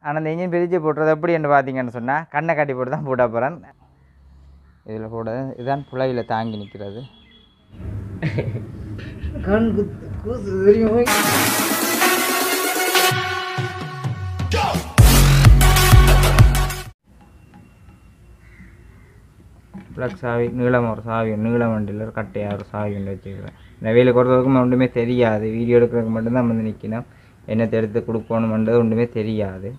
ஆனால் அந்த இன்ஜின் பிரித்து போட்டுறது எப்படி என்று பார்த்தீங்கன்னு சொன்னால் கண்ணை கட்டி போட்டு தான் போட போகிறேன் இதில் போட இதுதான் புலையில் தாங்கி நிற்கிறது கண் குத்து கூசு தெரியும் ப்ளக் சாவி நீளம் ஒரு சாவி நீளம் வண்டியில் ஒரு கட்டையாக ஒரு சாவி ஒன்று வச்சுக்கிறேன் இந்த வெயிலுக்கு ஒருத்தருக்கும் ஒன்றுமே தெரியாது வீடியோ எடுக்கிறதுக்கு மட்டும்தான் வந்து நிற்கணும் என்னத்தை எடுத்து கொடுக்கணுமன்றது ஒன்றுமே தெரியாது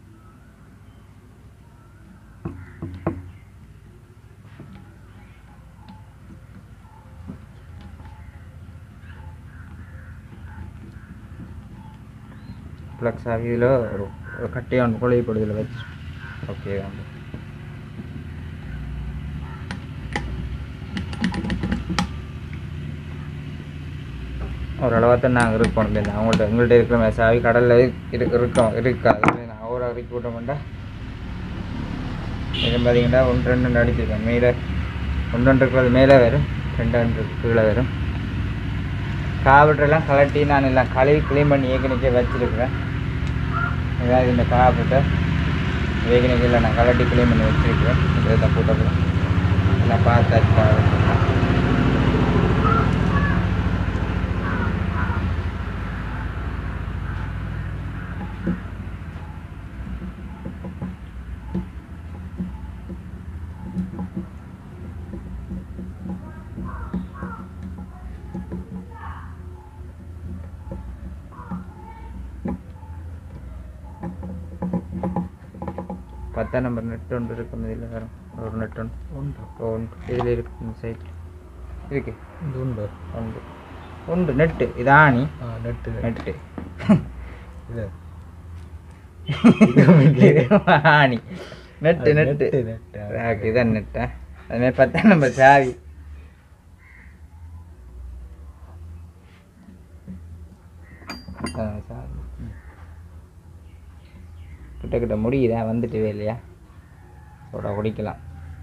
ப்ளக் சாவி இதில் ஒரு ஒரு கட்டையாக ஒன்று குழைப்படுதில் வச்சு ஓகே வந்து ஒரு அளவாக நாங்கள் இருக்கோம் இல்லை அவங்கள்ட்ட எங்கள்கிட்ட இருக்கிற மாதிரி சாவி கடலில் இருக்கு இருக்கோம் இருக்காது இல்லை நான் ஒரு இறக்கி விட்ட மாட்டேன் இது பார்த்தீங்கன்னா ஒன்று ரெண்டு அடிச்சிருக்கேன் மேலே ஒன்று ரெண்டு இருக்கிறது மேலே வரும் ரெண்டு ரெண்டு கீழே வரும் காவட்டெல்லாம் கலட்டி நான் எல்லாம் கழுவி க்ளீன் பண்ணி ஏற்கனவே வச்சுருக்கிறேன் ஏதாவது இந்த காவட்டை ஏற்கனவே நான் கலட்டி க்ளீன் பண்ணி வச்சுருக்கிறேன் இதை தான் போட்டப்பறம் எல்லாம் பார்த்தாச்சு காவட்டெல்லாம் பத்தாம் நம்பர் நெட் ஒன்று இருக்கும் இதில் வரும் ஒரு நெட் ஒன்று உண்டு ஒன்று இதில் இருக்கு இந்த சைட் இருக்கு இது உண்டு ஒன்று ஒன்று நெட்டு இது ஆணி ஆ நெட்டு நெட்டு இது இது ஆணி நெட்டு அது நெட்டு நெட்டு, நெட்டு. ஓகே இதான் நெட்டா அதுமாதிரி பத்தாம் நம்பர் சாவி அதான் சாவி கிட்ட கிட்ட முடியுதா வந்துட்டு இல்லையா சோடா குடிக்கலாம்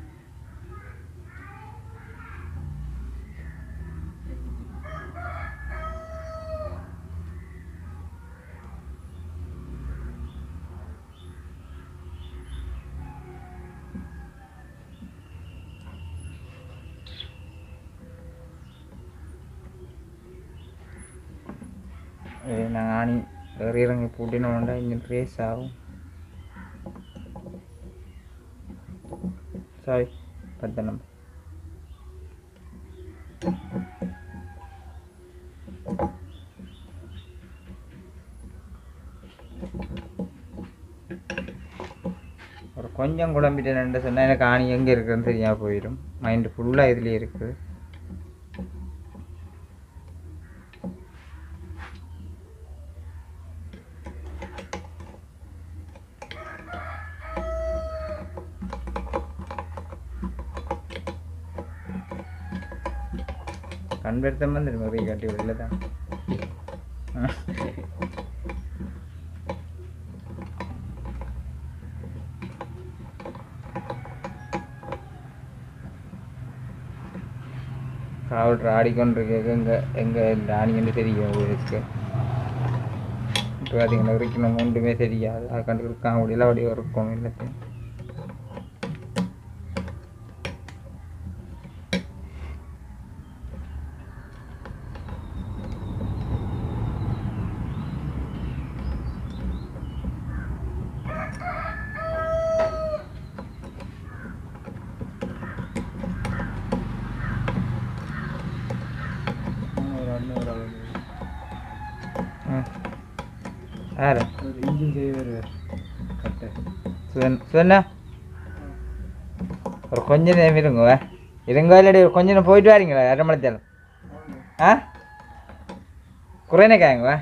இது நான் ஆணி ஏறி இறங்கி பூட்டினோண்டா இங்கே ரேஸ் ஆகும் சாரி பத்து நம்பர் ஒரு கொஞ்சம் குழம்பிட்டேன்னு சொன்னால் எனக்கு ஆணி எங்கே இருக்குன்னு தெரியாம போயிடும் மைண்டு ஃபுல்லாக இதுலேயே இருக்குது கண்பெருத்தம் வந்து நிறைய காட்டி வெளில தான் காவல்ற ஆடிக்கொண்டிருக்கு எங்கே எங்கே இந்த ஆணின்னு தெரியும் உங்களுக்கு இப்போ பார்த்தீங்கன்னா இருக்கணும் ஒன்றுமே தெரியாது அது கண்டு இருக்காங்க முடியல அப்படியே இருக்கும் எல்லாத்தையும் ம் யாரு இன்ஜின் செய்வார் கட்டை சுவன் சுவண்ணா ஒரு கொஞ்ச நேரம் இருங்க இருங்க இல்லாடி ஒரு கொஞ்ச நேரம் போயிட்டு வாரீங்களா அரை மணி தேரம் ஆ குறைனக்காங்க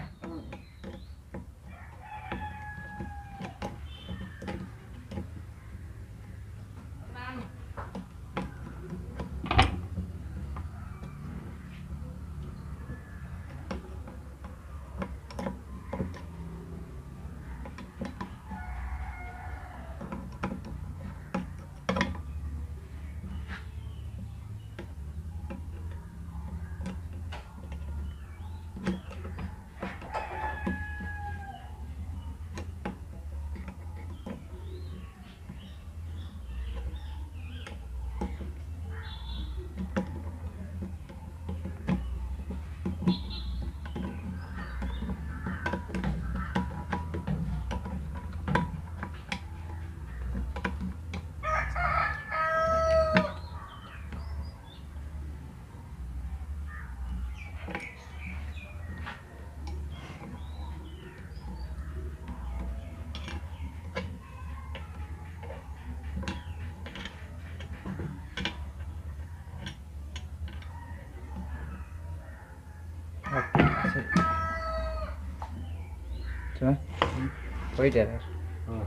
போயிட்டாரு ஆ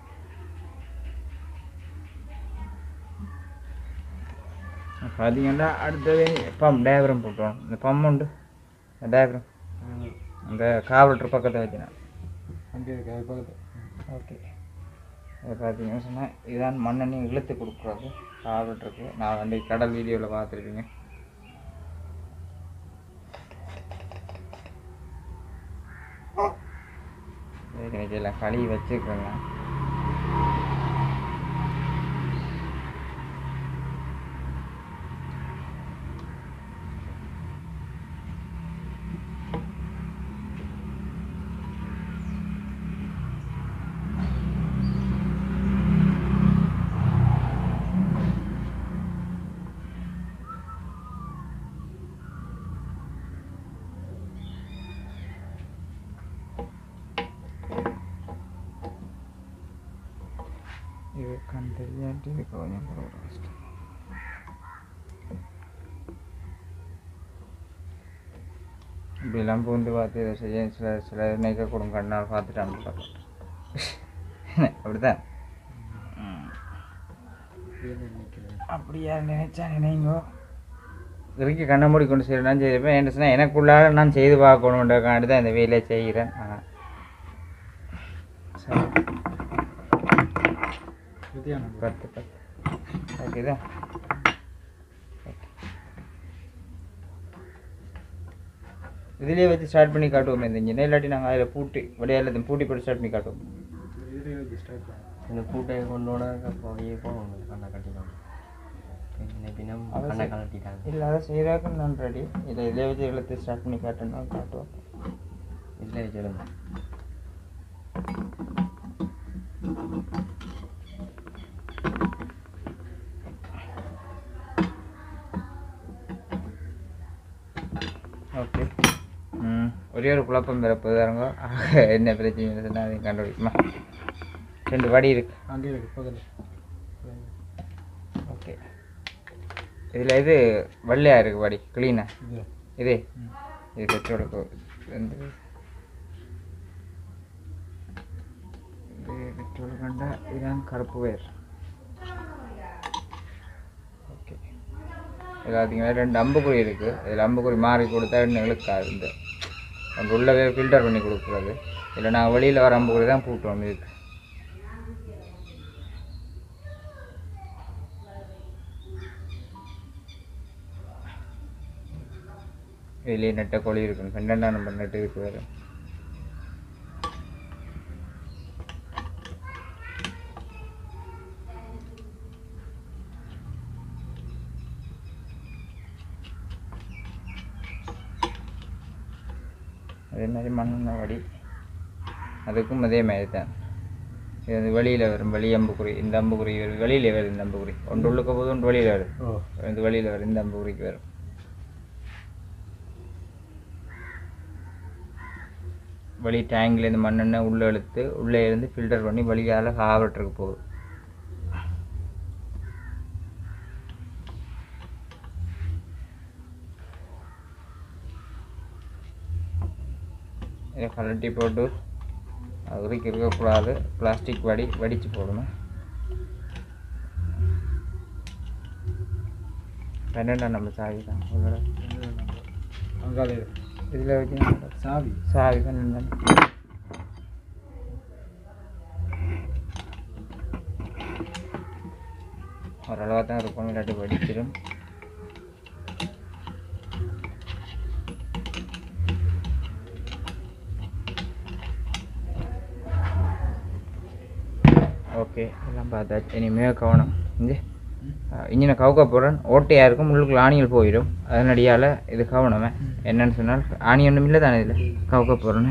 பார்த்தீங்கன்னா அடுத்தது பம்ப் டயக்ராம் போட்டுருவோம் இந்த பம்ப் உண்டு இந்த டயக்ராம் அந்த காவல்ட்ரு பக்கத்தை வச்சுனா அங்கே இருக்கு அது பக்கத்து ஓகே அதை பார்த்தீங்கன்னு சொன்னால் இதுதான் மண்ணெண்ணி இழுத்து கொடுக்குறது காவல்ட்ருக்கு நான் வந்து கடல் வீடியோவில் பார்த்துருப்பீங்க ஏற்கனவே எல்லாம் கழுவி வச்சுருக்கேங்க இது கண் தெரியாட்டி இது கொஞ்சம் கூட ஒரு கஷ்டம் இப்படிலாம் பூந்து பார்த்து இதை செய்ய சில சில நினைக்க கொடுங்க கண்ணால் பார்த்துட்டு அனுப்பி அப்படிதான் ம். நிற்கிறேன் அப்படியா நினைச்சா நினைங்கோ இறுக்கி கண்ணை மூடி கொண்டு செய்யலாம் செய்திருப்பேன் என்ன சொன்னால் எனக்குள்ளாக நான் செய்து பார்க்கணுன்றக்காண்டி தான் இந்த வேலையை செய்கிறேன் ஆ. சரி வித்தியான பத்து பத்து ஓகேதா இதுலேயே வச்சு ஸ்டார்ட் பண்ணி காட்டுவோம் இந்த இன்ஜினை இல்லாட்டி நாங்கள் அதில் பூட்டி வழியாக எல்லாத்தையும் பூட்டி போட்டு ஸ்டார்ட் பண்ணி காட்டுவோம் இதுலேயே வச்சு ஸ்டார்ட் பண்ணேன் இந்த பூட்டை கொண்டோட போய் போவோம் கண்ணை கட்டிடுவாங்க பின்ன பின்னம் அவசியம். கண்ணை கலட்டிட்டாங்க இல்லை அதை செய்கிறாக்கு நான் ரெடி இல்லை இதிலே வச்சு எல்லாத்தையும் ஸ்டார்ட் பண்ணி காட்டணும்னா காட்டுவோம் இதில் வச்சிருங்க ஓகே ம் ஒரே ஒரு குழப்பம் பிறப்பது இருங்கோ என்ன பிரச்சனை சொன்னால் அதையும் கண்டுபிடிக்குமா ரெண்டு வடி இருக்கு அங்கே இருக்கு பக்கத்தில் ஓகே இதில் இது வெள்ளையாக இருக்குது வடி க்ளீனாக இது இது ம். இது பெட்ரோலுக்கு வந்து இது பெட்ரோல் கண்டா இதுதான் கருப்பு வேர் ஓகே இதில் பார்த்தீங்கன்னா ரெண்டு அம்புக்குறி இருக்குது இதில் அம்புக்குறி மாறி கொடுத்தா இன்னும் இழுக்காது இந்த அங்கே உள்ளவே ஃபில்டர் பண்ணி கொடுக்குறது இல்லை நான் வெளியில் வர அம்புக்குறி தான் பூட்டுவோம் இதுக்கு இதுலேயே நெட்டை கோழி இருக்குன்னு பன்னெண்டாம் நம்பர் நெட்டு இருக்கு வேறு அதே மாதிரி மண்ணெண்ண வடி அதுக்கும் அதே மாதிரி தான் இது வந்து வெளியில் வரும் வெளி அம்புக்குறி இந்த அம்புக்குறி வரும் வெளியில் வருது இந்த அம்புக்குறி ஒன்று உள்ளுக்க போது ஒன்று வெளியில் வருது ஓ இது வெளியில் வரும் இந்த அம்புக்குறிக்கு வரும் வெளி டேங்க்லேருந்து மண்ணெண்ணெய் உள்ளே இழுத்து உள்ளே இருந்து ஃபில்டர் பண்ணி வெளியால் காவட்டுருக்கு போகுது இதை கலட்டி போட்டு அது வரைக்கும் இருக்கக்கூடாது பிளாஸ்டிக் வடி வடித்து போடணும் பன்னெண்டாம் நம்ம சாவி தான் உங்களோட அங்காலே இருக்கு இதில் வச்சு சாவி சாவி பன்னெண்டாம் ஓரளவாக தான் இருக்கும் இல்லாட்டி வடிச்சிடும் ஓகே எல்லாம் பார்த்தாச்சு இனிமேல் கவனம் இங்கே இன்ஜினை கவுக்க போகிறேன் ஓட்டையாக இருக்கும் உள்ளுக்குள்ள ஆணிகள் போயிடும் அதனடியால் இது கவனமே என்னன்னு சொன்னால் ஆணி ஒன்றும் இல்லை தானே இதில் கவுக்க போகிறேன்னு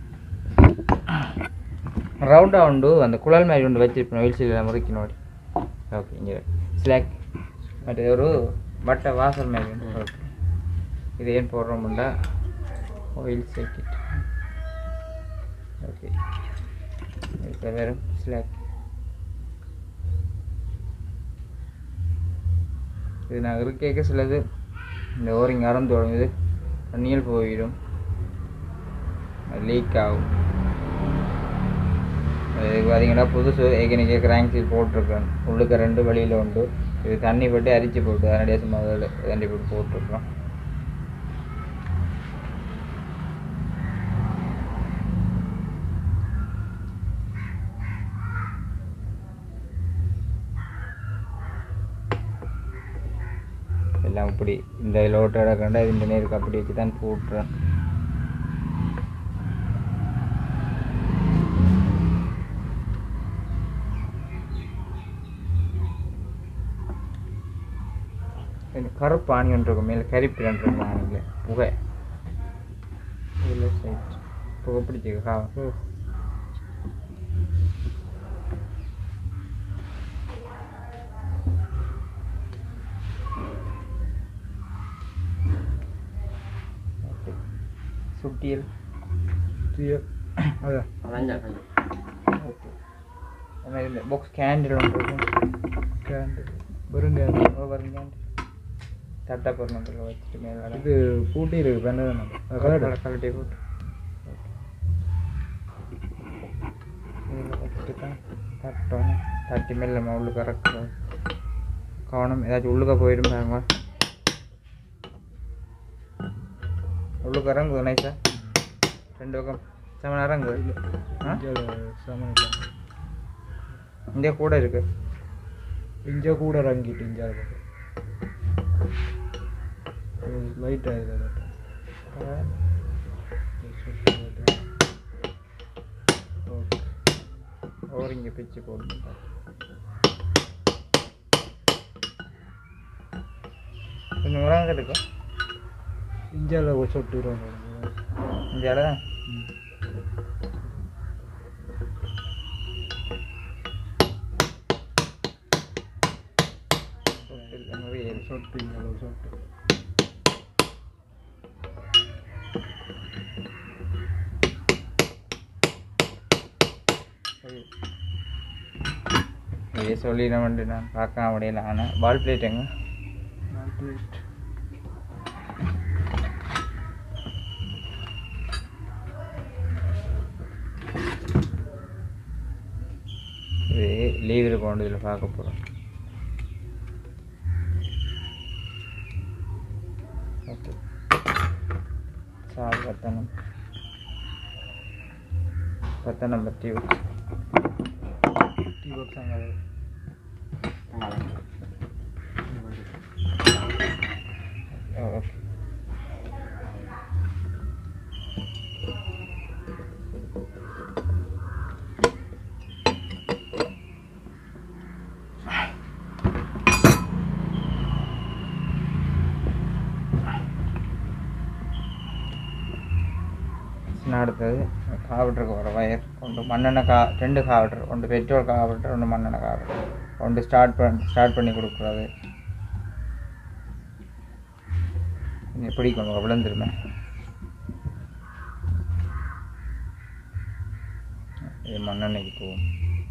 ரவுண்டாக உண்டு அந்த குழல் மாதிரி ஒன்று வச்சிருப்பேன் வெளிச்சில் முறைக்கணும் அப்படி ஓகே இங்கே ஸ்லாக் மற்ற ஒரு வட்டை வாசல் மாதிரி உண்டு ஓகே இது ஏன் போடுறோம்னா ஆயில் சர்க்கிட் ஓகே இப்போ வெறும் ஸ்லாக் இது நான் இருக்க சிலது இந்த ஓரிங் அறந்து தொடங்குது தண்ணியில் போயிடும் லீக் ஆகும் இது பார்த்தீங்கன்னா புதுசு ஏற்கனவே கிராங்க் சீல் போட்டிருக்கேன் உள்ளுக்க ரெண்டு வழியில் உண்டு இது தண்ணி போட்டு அரிச்சு போட்டு அதனுடைய சும்மா அதில் தண்ணி போட்டு போட்டிருக்கோம் எல்லாம் இப்படி இந்த லோட்டோட கண்டா இந்த நேருக்கு அப்படி வச்சு தான் போட்டுறேன் இந்த கருப்பு ஆணியன் இருக்கும் மேலே கரிப்பு ரெண்டு இருக்கும் ஆணியில் புகை இதில் சைட் புகை பிடிச்சிக்கா ஓ சுட்டியல் தீய அதான் அரைஞ்சா கையை ஓகே அதுமாதிரி இந்த பாக்ஸ் கேண்டில் ஒன்று இருக்கும் கேண்டில் வெறும் கேண்டில் ஓவர் கேண்டில் தட்டை பொருள் வச்சுட்டு மேலே இது பூட்டி இருக்கு பெண்ணு கலட்டி கலட்டி போட்டு இதில் வச்சுட்டு தான் தட்டணும் தட்டி மேலே நம்ம உள்ளுக்கு இறக்குறோம் கவனம் ஏதாச்சும் உள்ளுக்க போயிடும் பாருங்க உள்ளுக்கு இறங்குது நைஸா ரெண்டு பக்கம் செம இறங்குது ஆ சமன் இங்கே கூட இருக்கு இஞ்ச கூட இறங்கிட்டு இஞ்சா லைட் ஆகுது ஓகே ஓர் இங்கே பிச்சு போட்டு கொஞ்சம் உரங்க இருக்கும் இஞ்சால சொட்டுருவாங்க இந்த இடம் சொட்டு இஞ்சால சொட்டு இதே சொல்லிட வேண்டிய நான் பார்க்க முடியல ஆனால் பால் பிளேட் எங்க பிளேட் இது லீவ் இருக்கும் இதில் பார்க்க போகிறோம் ஓகே சார் பத்தனம் பத்து நம்பர் டியூ டீ பாக்ஸ் அங்கே ஓகே நான் அடுத்தது காவட்டருக்கு வர வயர் ஒன்று மண்ணெண்ணெய் கா ரெண்டு காவட்டர் ஒன்று பெட்ரோல் காவட்டர் ஒன்று மண்ணெண்ணெய் காவட்டர் ஒன்று ஸ்டார்ட் பண்ண ஸ்டார்ட் பண்ணி கொடுக்குறது கொஞ்சம் பிடிக்கணும் விழுந்துருமே இது மண்ணெண்ணெய்க்கு போகும்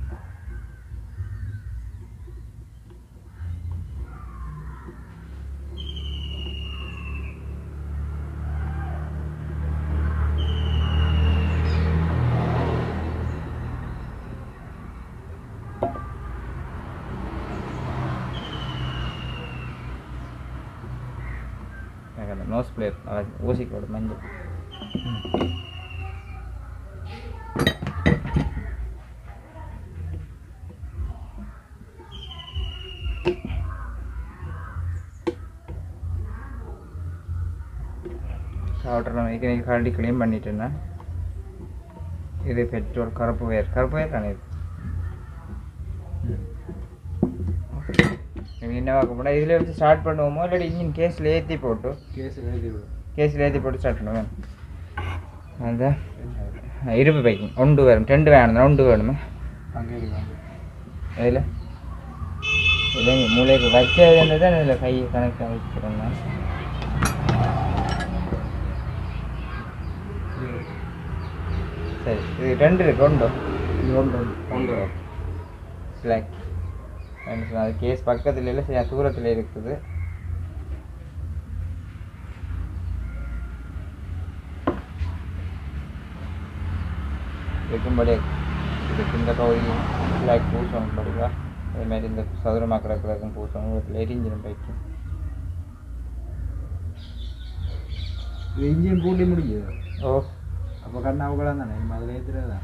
எனக்கு அந்த நோஸ் பிளேட் ஊசிக்கோட மஞ்சள் கவுட்டர் நம்ம ஏற்கனவே கரண்டி க்ளீன் பண்ணிட்டேன்னா இது பெட்ரோல் கருப்பு வேர் கருப்பு வேர் தானே இது என்ன பார்க்க போனால் இதில் வச்சு ஸ்டார்ட் பண்ணுவோமோ இல்லாட்டி இன்ஜின் கேஸில் ஏற்றி போட்டு கேஸ் எழுதி விடும் கேஸில் ஏற்றி போட்டு ஸ்டார்ட் பண்ணுவேன் அந்த இரும்பு பைக்கிங் ஒன்று வரும் ரெண்டு வேணும் ஒன்று வேணுமே அங்கே இருக்காங்க இதில் இல்லைங்க மூளைக்கு வச்சது தான் இதில் கை கணக்காக வச்சுக்கிறேன் நான் சரி இது ரெண்டு இருக்கு ஒன்று இது ஒன்று ஒன்று பிளாக் அது கேஸ் பக்கத்தில் இல்லை சரி தூரத்தில் இருக்குது இருக்கும்படி இதுக்கு இந்த பகுதி லைக் பூசணும் படிவா அதே மாதிரி இந்த சதுரமாக கிடக்கிறதுக்கும் பூசணும் வீட்டில் எரிஞ்சிடும் பைக்கு இது இன்ஜின் பூட்டி முடிஞ்சது ஓ அப்போ கண்ணா அவங்களாம் தானே நம்ம அதில் ஏற்றுறதா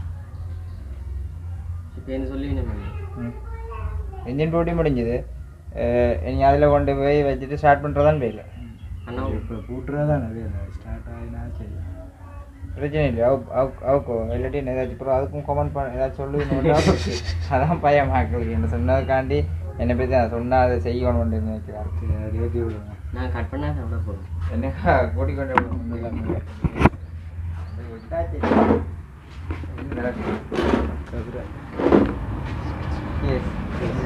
இப்போ என்ன சொல்லி நம்ம ம் இன்ஜின் போட்டி முடிஞ்சுது நீங்கள் அதில் கொண்டு போய் வச்சுட்டு ஸ்டார்ட் பண்ணுறதான் போயில அண்ணா இப்போ பூட்டுறதா நிறைய ஸ்டார்ட் ஆகினா சரி பிரச்சனை இல்லை அவ அவ- அவக்கோ இல்லாட்டி என்ன ஏதாச்சும் அப்புறம் அதுக்கும் கமெண்ட் பண்ண ஏதாச்சும் சொல்லு அதான் பயமாக்குது என்ன சொன்னதுக்காண்டி என்னை பற்றி நான் சொன்னால் அதை செய்யணும்னு நினைக்கிறாரு சரி அது ஏற்றி விடுங்க நான் கட் பண்ணா விட போகிறோம் என்ன கூட்டிக் கொண்டு ஒன்றும் இல்லாமல் கதிரை கேஸ்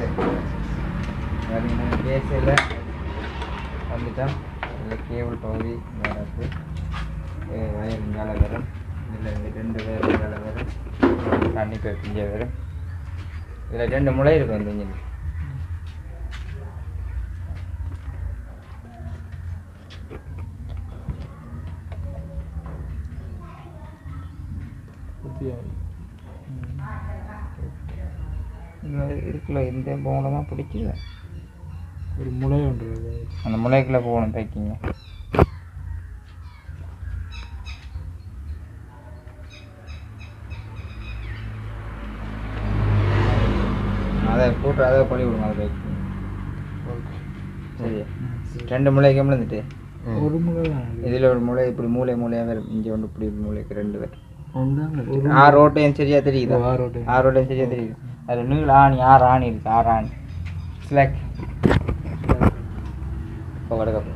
கேஸில் வந்துட்டோம் இதில் கேபிள் பகுதி வரப்பு வயர் இங்கால வரும் இதில் இந்த ரெண்டு வேறு இங்கால வரும் தண்ணி பைப் இங்கே வரும் இதில் ரெண்டு முளை இருக்கும் இந்த இன்ஜின் இதுக்குள்ள இந்த போன தான் பிடிக்கல ஒரு முளை ஒன்று அந்த முளைக்குள்ளே போகணும் தைக்கிங்க அதை போட்டு அதை பழி விடுங்க அதை தைக்கிங்க சரியா ரெண்டு முளைக்கு விழுந்துட்டு ஒரு முளை தான் இதில் ஒரு முளை இப்படி மூளை மூளையாக வரும் இங்கே ஒன்று இப்படி மூளைக்கு ரெண்டு பேர் ஒரு ஆறு ஓட்டையும் சரியா தெரியுதா ஆறு ஓட்டையும். ஆறு ஓட்டையும் சரியா தெரியுது அது நீங்கள ஆணி ஆறு ஆணி இருக்கு ஆறு ஆணி ஸ்லாக் இப்போ வடக்க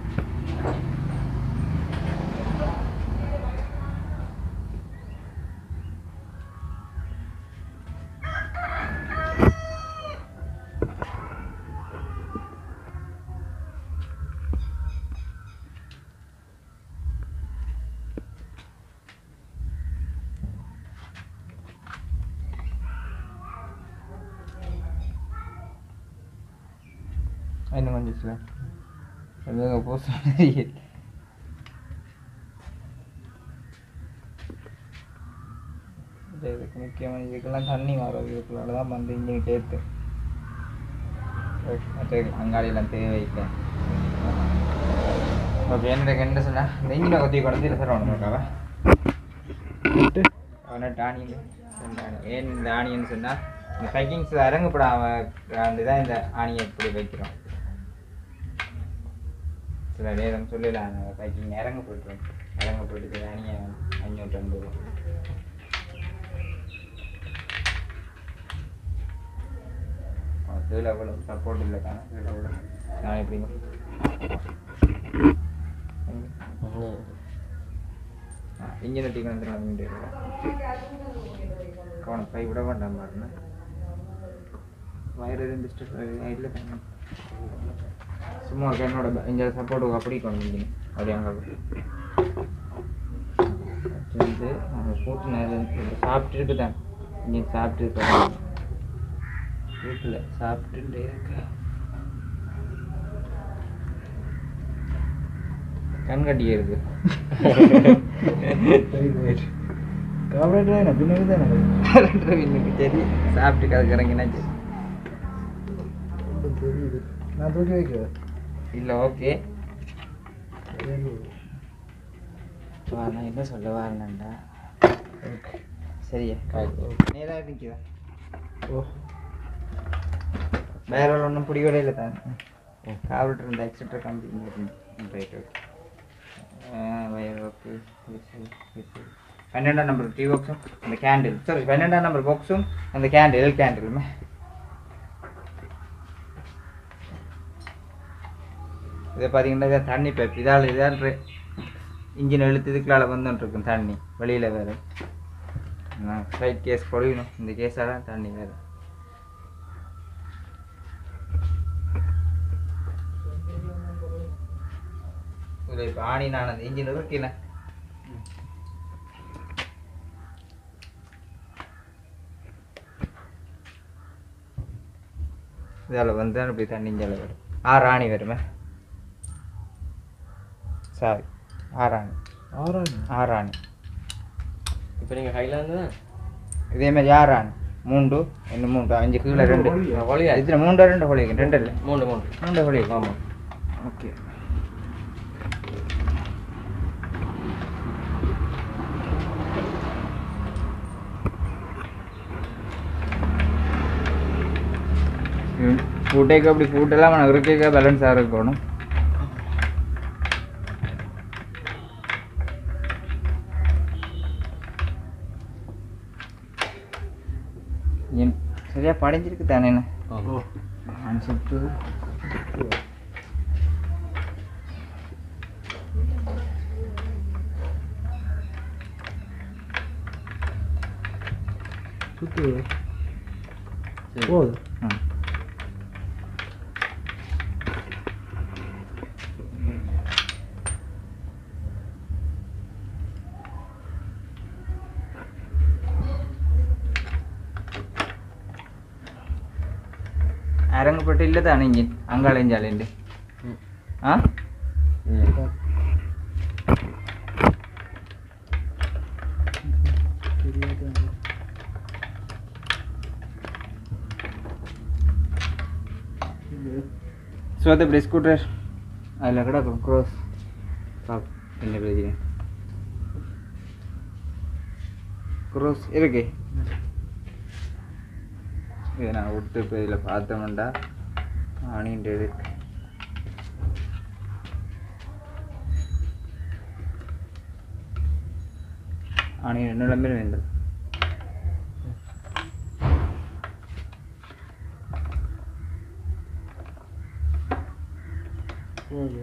இன்னும் கொஞ்சம் ஸ்லாக் அது போஸ்ட் இதுக்கு முக்கியமாக இதுக்கெல்லாம் தண்ணி வரும் இதுக்குள்ளால தான் வந்து இன்ஜின் சேர்த்து மற்ற அங்காடியெல்லாம் தேவையில்லை ஓகே என்ன என்ன சொன்னா இந்த இன்ஜினை கொத்தி கொண்டு சார் ஒன்று இருக்காவா விட்டு அவனை டானியில் ஏன் இந்த ஆணின்னு சொன்னால் இந்த பைக்கிங்ஸ் இறங்கப்படாம அந்த தான் இந்த ஆணியை இப்படி வைக்கிறோம் சில நேரம் சொல்லலாம் பைக்கிங் இறங்க போய்ட்டுரும் இறங்க போயிட்டு ஆணியை அஞ்சூற்றி ஐம்பது ரூபா கீழே அவ்வளோ சப்போர்ட் இல்லை தானே கீழே அவ்வளோ நான் எப்படிங்க இன்ஜினை டீ வந்துடலாம் கவனம் கை விட வேண்டாம் பாருங்க வயிறு எதுவும் டிஸ்டர்ப் இல்லை தானே சும்மா ஒரு என்னோட இந்த சப்போர்ட் அப்படி கொண்டு இன்ஜின் அப்படி அங்கே வந்து நம்ம கூட்டு நேரம் சாப்பிட்டு இருக்குதான் இன்ஜின் சாப்பிட்டு இருக்க வீட்டில் சாப்பிட்டுட்டே இருக்க கண்கட்டி இருக்கு காபரேட்டர் தானே பின்னாடி தானே இன்னைக்கு சரி சாப்பிட்டு அதுக்கு இறங்கினாச்சு தெரியுது நான் தூக்கி வைக்கிறேன் இல்லை ஓகே நான் என்ன சொல்ல வரேன்டா சரியா நேராக நிற்குதா ஓ வேற ஒன்றும் பிடிக்கவே இல்லை தான் காவல்ட்டு இருந்த extra company right okay wire okay பன்னெண்டாம் நம்பர் டீ பாக்ஸும் அந்த கேண்டில் சாரி பன்னெண்டாம் நம்பர் பாக்ஸும் அந்த கேண்டில் எல் கேண்டிலுமே இதை பார்த்தீங்கன்னா இதான் தண்ணி பைப் இதால் இதால் இன்ஜின் இழுத்து இதுக்குள்ளால வந்துட்டு இருக்கும் தண்ணி வெளியில் வேறு ஃப்ளைட் கேஸ் பொழியணும் இந்த கேஸால் தான் தண்ணி வேறு இதில் இப்போ ஆணி நான் அந்த இன்ஜின் இருக்கேன் இதால் வந்து இப்படி தண்ணி இஞ்சால வரும் ஆறு ஆணி வருமே சாரி ஆறு ஆணி ஆறாங்க ஆறு ஆணி இப்போ நீங்கள் ஹைலாந்து தான் இதே மாதிரி ஆறு ஆணி மூன்று இன்னும் மூன்று அஞ்சு கீழே ரெண்டு ஒளியா இதில் மூன்று ரெண்டு ஹோலி ரெண்டு இல்லை மூணு மூணு மூன்று ஹோலி ஆமாம் ஓகே ஃபுட்டேக்கு அப்படி ஃபுட்டெல்லாம் அவனை இருக்க பேலன்ஸாக இருக்கணும் என் சரியா படைஞ்சிருக்கு தானே என்ன ஆமாம் நான் சுட்டு சுத்து சரி போகுது ம் അരങ്ങപ്പെട്ട് ഇല്ലതാണ് ഇഞ്ചിൻ അങ്കാളിഞ്ചാലിൻ്റെ ഉം. ആ இல்லை தெரியாது இது സോ അത് ബ്രിസ്കൂട്ടർ അതിൽ കിടക്കും ക്രോസ് എൻ്റെ പേര് ക്ரோஸ் இருக்கு இதை நான் விட்டு இப்போ இதில் பார்த்தோம்டா ஆணின்ட்டு இருக்கு ஆணி ரெண்டு நிலமே வேண்டும் போகுது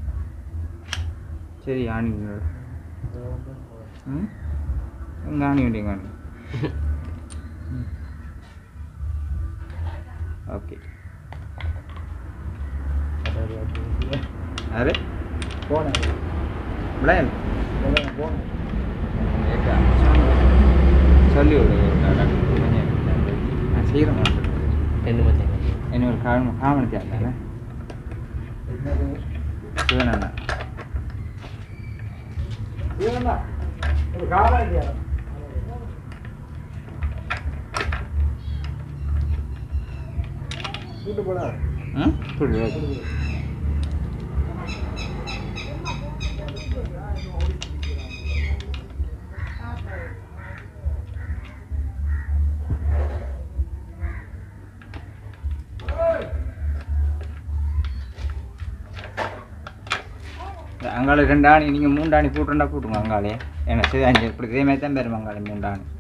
சரி ஆணி இது வந்து ம் இங்கே ஆணி வேண்டிய ஆணி ஓகே அதாவது அது யாரு போனேன் பிளான் போனேன் போனேன் சொல்லி விடு நான் செய்கிறேன் ரெண்டு மச்சான் என்ன ஒரு காம காமனத்தி தானே என்னது சிவனண்ணா இவனா ஒரு காமெடியா கூட்டு போடா ம் புரியுது அங்காள ரெண்டு ஆணி நீங்கள் மூன்று ஆணி போட்டுருந்தா போட்டுங்க அங்காலே ஏன்னா சரி அஞ்சு இப்படி இதே மாதிரி தான் பெரும் அங்காளே மூன்று ஆணி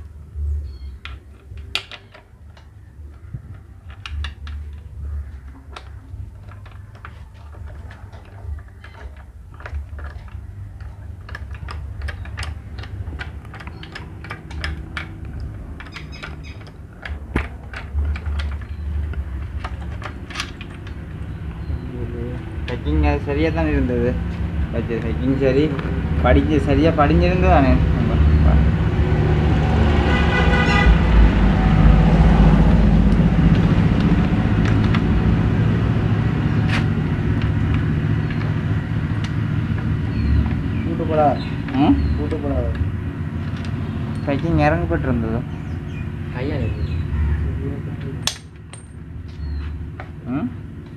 ஹைக்கிங் சரியாக தான் இருந்தது வச்ச ஹைக்கிங் சரி படிச்சு சரியாக படிஞ்சிருந்து தானே கூட்டு போடா ம் கூட்டு போடா ஹைக்கிங் இறங்கப்பட்டு இருந்தது கையா இருக்குது ம்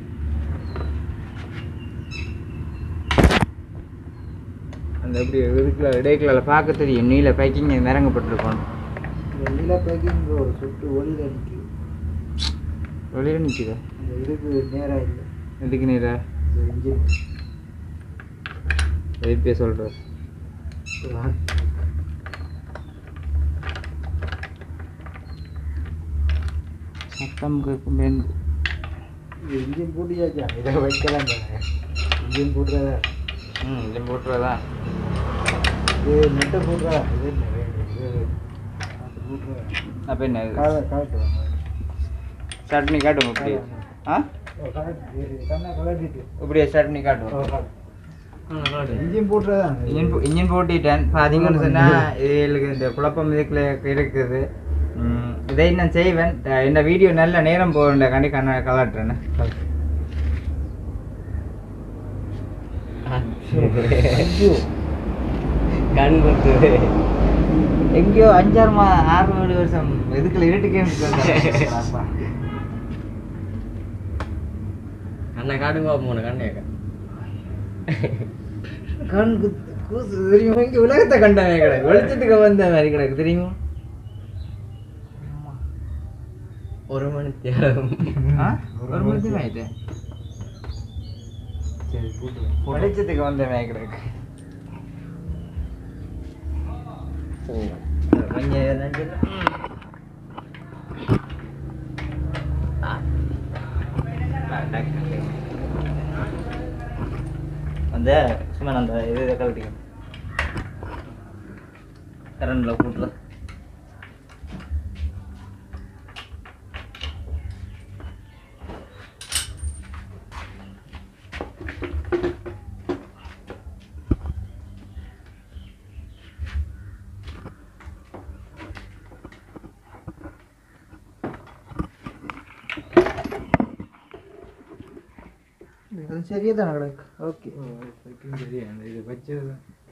அந்த எப்படி இதுக்குள்ள இடைக்குள்ள பார்க்க தெரியும் நீல பைக்கிங் இறங்கப்பட்டிருக்கோம் வெளியில பேக்கிங் ஒரு சுட்டு ஒளியில நிற்குது வெளியில் நிற்குது இந்த இதுக்கு நேராக இல்லை எதுக்கு நீரா இந்த இன்ஜின் எழுப்பிய சொல்கிற சத்தம் கேட்கும் வேண்டு இன்ஜின் போட்டியாச்சா இதை வைக்கலாம் தானே இன்ஜின் போட்டுறதா ம் இது போட்டுறதா இது நெட்டை போட்டுறா இது என்ன வேணும் இது அது போட்டுறா அப்போ என்ன இது? காலை காட்டுவாங்க சட்னி காட்டுவோம் இப்படி ஆ கண்ணை கலட்டிட்டு இப்படியே சட்னி காட்டுவோம் இன்ஜின் போட்டுறதா இன்ஜின் போ- இன்ஜின் போட்டிட்டேன் பார்த்தீங்கன்னு சொன்னால் இதுகளுக்கு இந்த குழப்பம் இதுக்குள்ள இருக்குது ம், இதை நான் செய்வேன் த- இந்த வீடியோ நல்ல நேரம் போகிற கண்டி கண்ண கலாட்டுறேன்னு ஐயோ கண் குத்துது எங்கேயோ அஞ்சாறு மா ஆறு ஏழு வருஷம் இதுக்குள்ள இருட்டுக்கே அப்பா கண்ணை காட்டுங்க போன கண்ணே கண் குத்து கூசு தெரியுமா இங்கே உலகத்தை கண்டவன் கிடக்கு வெளிச்சத்துக்கு வந்த மாதிரி கிடக்கு தெரியுமா ஒரு மணி தியாகம் ஆ ஒரு மணி ஆயிட்டு சரி போட்டு வெளிச்சத்துக்கு வந்த மாதிரி கிடக்கு கொஞ்சம் எதுனா சொல்லு. ஆ. ஆ, டக்கு. அந்த சும்மா அந்த இது இதை கழட்டிக்க கரண்டில் போட்டுல அது சரியா தானே கிடக்கு ஓகே சரி அந்த இது வச்சது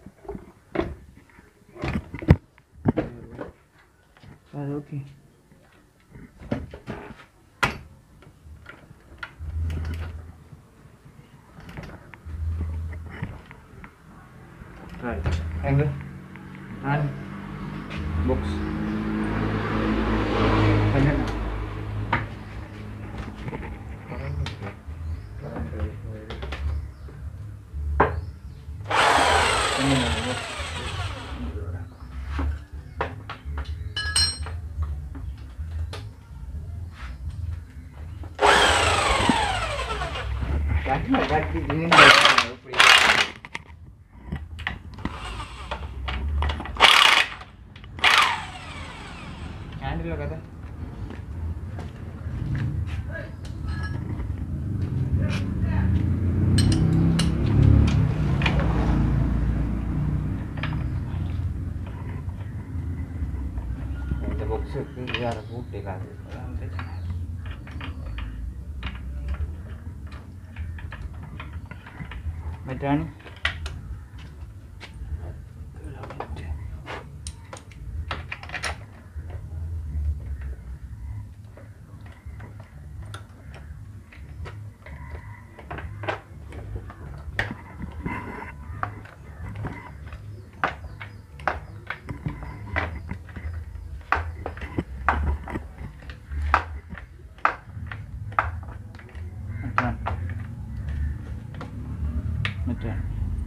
அது ஓகே எங்க நான் புக்ஸ் பன்னெண்டு హ్యాండిల్ కదా இந்த பாக்ஸுக்கு வேறு பூட்டே காது அதான் பிரச்சனை. മറ്റാണ് മറ്റാണ്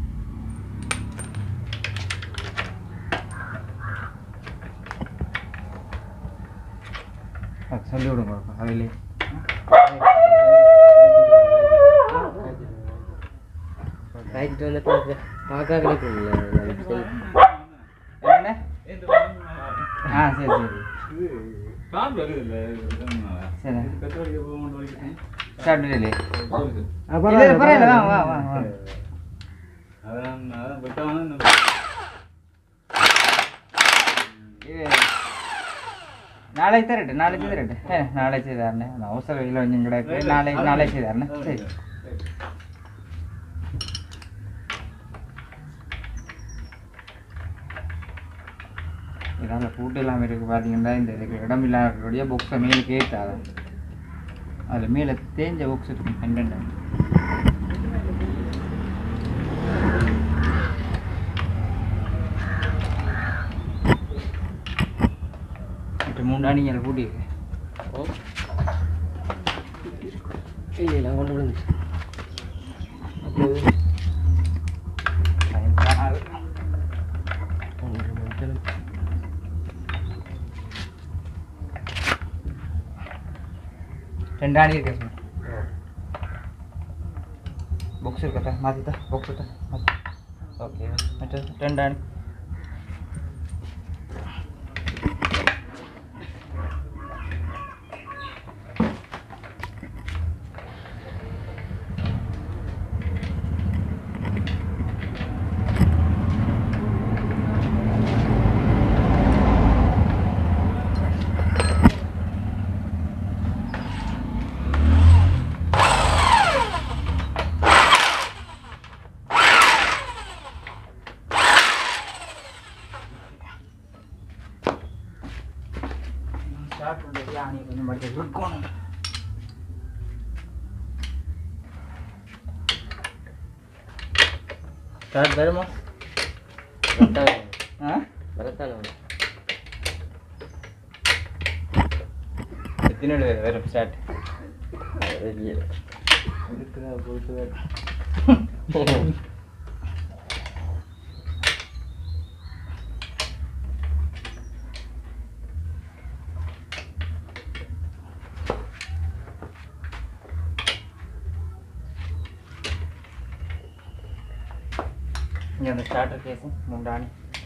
சொல்லி விடுங்க அதிலே காய்ச்சிட்டு வந்துட்டு பார்க்க கிடைக்கும்ல என்ன ஆ சரி சரி சரி சாப்பிட்டு இல்லை பரவாயில்ல வா வா வா வா இது நாளை தரட்டு நாளை தரட்டு ஏ நாளை செய்தாருண்ணே அந்த அவசர வெயில் கொஞ்சம் கிடக்கு நாளை நாளை செய்தாருண்ணே சரி இதால் பூட்டு இல்லாமல் இருக்குது பார்த்தீங்கன்னா இந்த இதுக்கு இடம் இல்லாதக்கூடிய புக்ஸை மேலே கேட்டாத அதில் மேலே தேஞ்ச புக்ஸ் இருக்கும் கண்டென்ட் மற்ற மூணு அணிகளை கூட்டியிருக்கு இல்லை கொண்டு விழுந்துச்சு ஒன்றரை மணி நேரம் ரெண்டு அணி இருக்கு புக்ஸ் இருக்கட்டா மாற்றிட்டா புக்ஸ் இருக்கா ஓகே மற்ற ரெண்டு அணி ஆணி கொஞ்சம் மடிக்க இருக்கணும் ஸ்டார்ட் வருமா ஆ எத்தனை பேர் வரும் ஸ்டார்ட் இருக்குதா போயிட்டு வேறு இங்கே அந்த ஸ்டார்டர் கேஸும் மூண்டாணி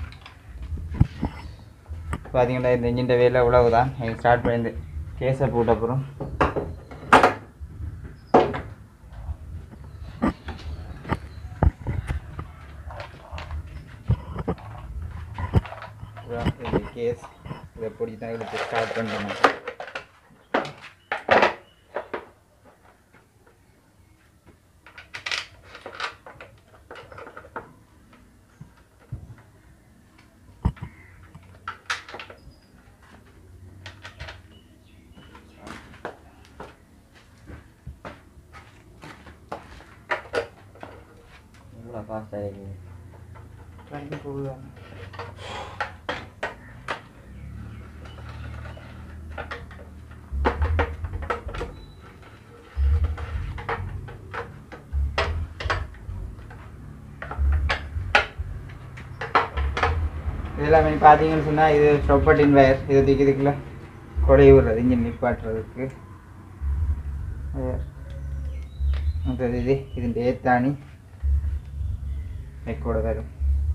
பார்த்தீங்கன்னா இந்த இன்ஜின் வேலை இவ்வளவு தான் இது ஸ்டார்ட் பண்ணி கேஸை போட்ட அப்புறம் இந்த கேஸ் இதை பிடிச்சி தான் இழுத்து ஸ்டார்ட் பண்ணணும் ஃபாஸ்ட்டாக இருக்குது ட்ரெயின் போகுதாங்க இதெல்லாமே பார்த்தீங்கன்னு சொன்னால் இது ஸ்டொப்பட்டின் வயர் இது தூக்கி இதுக்குள்ள கொடை விடுறது இன்ஜின் நிப்பாட்டுறதுக்கு wire. அடுத்தது இது ഇതിൻ്റെ ഏത്താണി നെക്കോടെ വരും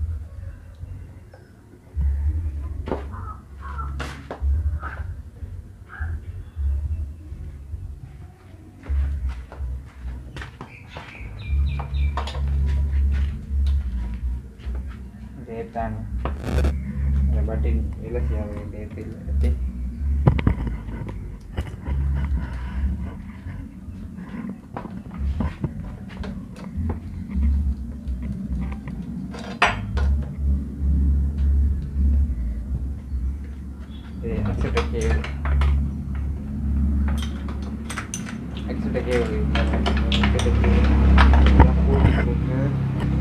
ഏത്താണ് ബട്ടിൻ ഇലസിയാവ് വേണ്ടി ഏത്തിൽ extra cable extra cable extra cable கூட்டிட்டு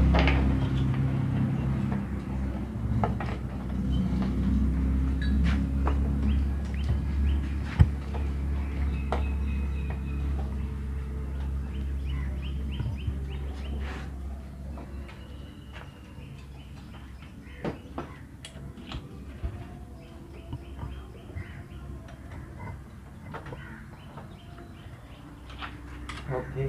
ஓகே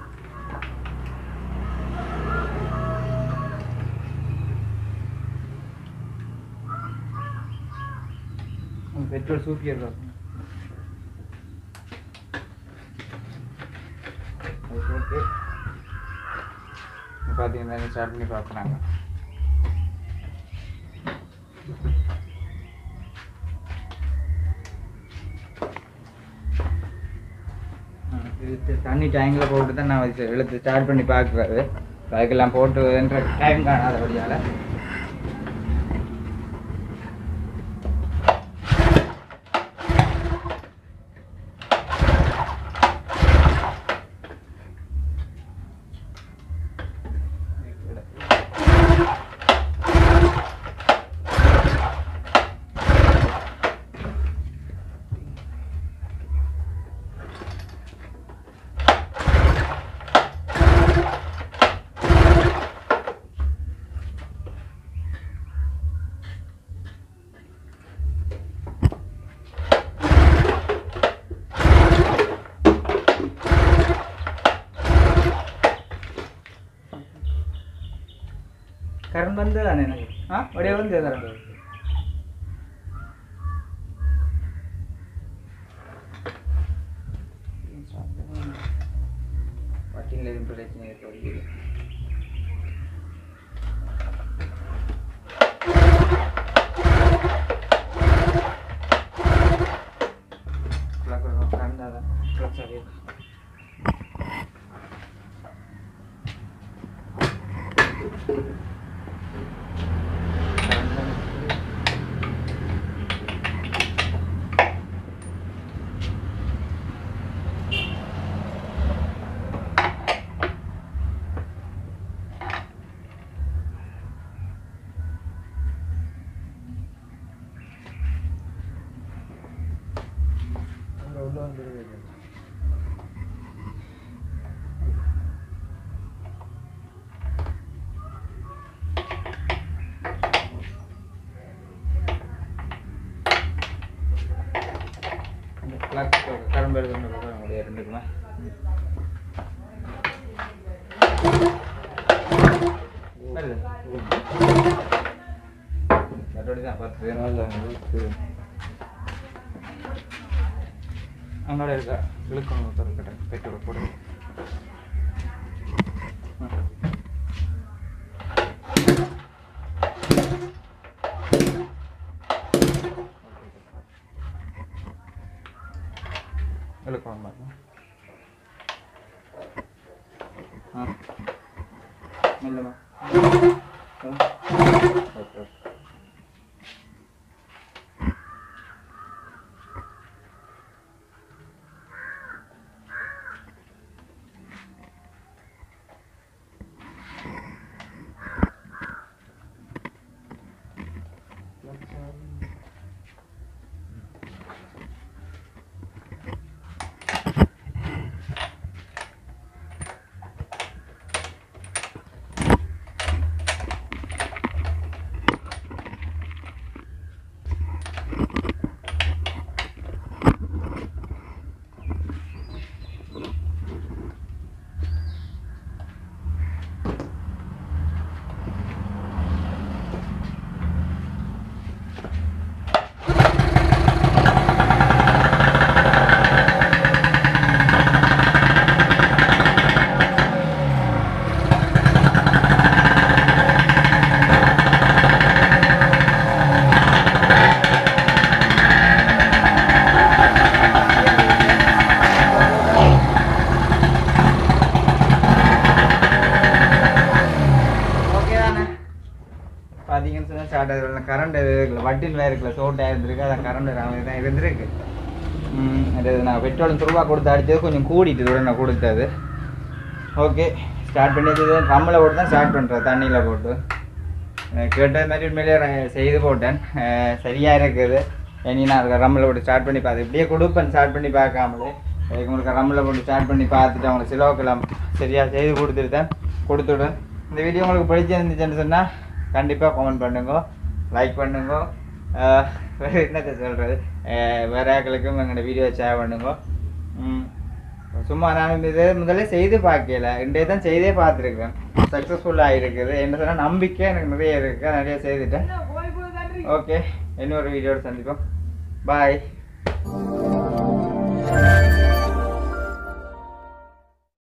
பெட்ரோல் சூப்பியர் தான் ஓகே பார்த்தீங்கன்னா ஸ்டார்ட் பண்ணி பார்க்குறாங்க இது தண்ணி டேங்கில் போட்டு தான் நான் வச்சு இழுத்து ஸ்டார்ட் பண்ணி பார்க்குறது அதுக்கெல்லாம் போட்டுன்ற டைம் காணாதபடியால் ಕರೆಂಟ್ ಬಂದಿಲ್ಲ ನಿನಗೆ ಹಾಂ ಒಡೆಯ ಬಂದಿದ್ದಾರೆ வட்டியில் எதுவும் பிரச்சனை இருக்க முடியுது கண்டாதான் பிரச்சனை வருது ஒன்று பக்கம் உங்களுடைய ரெண்டுக்குமே வருது மற்றபடி தான் பத்து நல்லா இருக்கு. அவனோட இருக்கா இழுக்கணும் திறக்கட்டேன் பெட்ரோல் போடு இழுக்கணும் பாருங்க ஆ மெல்லமா ஓகே ஓகே ஓகே தானே பார்த்தீங்கன்னு சொன்னால் ஸ்டார்ட் ஆகுது கரண்ட் இருக்குல்ல வட்டின் இருக்குல்ல சோட்டாக இருந்திருக்கு அதான் கரண்ட் வராமல் தான் இருந்திருக்கு ம், அது நான் பெட்ரோல் துருவா கொடுத்து அடிச்சது கொஞ்சம் கூடிட்டு உடனே நான் கொடுத்தது ஓகே ஸ்டார்ட் பண்ணியது ரம்மில் போட்டு தான் ஸ்டார்ட் பண்ணுறேன் தண்ணியில் போட்டு அஹ் கேட்ட மாதிரி உண்மையிலே ர- செய்து போட்டேன் அஹ் சரியா இருக்குது இனி நான் அதுக்கு ரம்மில் போட்டு ஸ்டார்ட் பண்ணி பார்த்து இப்படியே கொடுப்பேன் ஸ்டார்ட் பண்ணி பார்க்காமலே அதுக்கு உங்களுக்கு ரம்மில் போட்டு ஸ்டார்ட் பண்ணி பார்த்துட்டு அவங்களுக்கு சிலோக்கெல்லாம் சரியாக செய்து கொடுத்துருந்தேன் கொடுத்துவிடுவேன் இந்த வீடியோ உங்களுக்கு பிடிச்சிருந்துச்சுன்னு சொன்னால் கண்டிப்பாக கமெண்ட் பண்ணுங்க லைக் பண்ணுங்க அஹ் வேறு என்னத்தை சொல்கிறது வேறு ஆக்களுக்கும் எங்களோட வீடியோ ஷேர் பண்ணுங்க ம். சும்மா நான் இது முதல்ல செய்து பார்க்கல இன்றைய தான் செய்தே பார்த்துருக்கேன் சக்ஸஸ்ஃபுல்லாக இருக்குது என்ன சொன்னால் நம்பிக்கை எனக்கு நிறைய இருக்குது நிறைய செய்துட்டேன் ஓகே இன்னொரு வீடியோட சந்திப்போம் பாய்